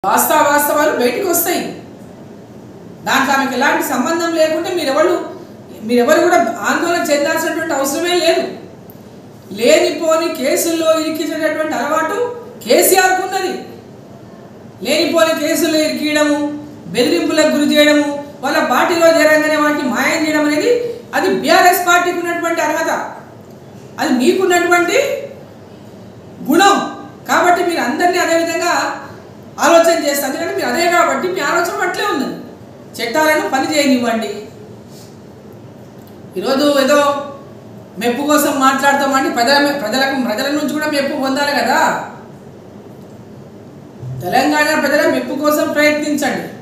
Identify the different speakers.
Speaker 1: వాస్తవ వాస్తవాలు బయటికి వస్తాయి దాంట్లో ఆమెకు ఎలాంటి సంబంధం లేకుంటే మీరెవరు మీరెవరు కూడా ఆందోళన చెందాల్సినటువంటి అవసరమే లేదు లేనిపోని కేసుల్లో ఇరికించేటటువంటి అలవాటు కేసీఆర్కు ఉన్నది లేనిపోని కేసుల్లో ఇరికియడము బెదిరింపులకు గురి చేయడము వాళ్ళ పార్టీలో చేరంగానే వాటిని మాయం చేయడం అనేది అది బీఆర్ఎస్ పార్టీకి ఉన్నటువంటి అర్హత అది మీకున్నటువంటి గుణం కాబట్టి మీరు అందరినీ అదే విధంగా ఆలోచన చేస్తారు ఎందుకంటే మీరు అదే కాబట్టి మీ ఆలోచన అట్లే ఉంది చట్టాలను పని చేయనివ్వండి ఈరోజు ఏదో మెప్పు కోసం మాట్లాడతామంటే ప్రజల ప్రజలకు ప్రజల నుంచి కూడా మెప్పు పొందాలి కదా తెలంగాణ ప్రజల మెప్పు కోసం ప్రయత్నించండి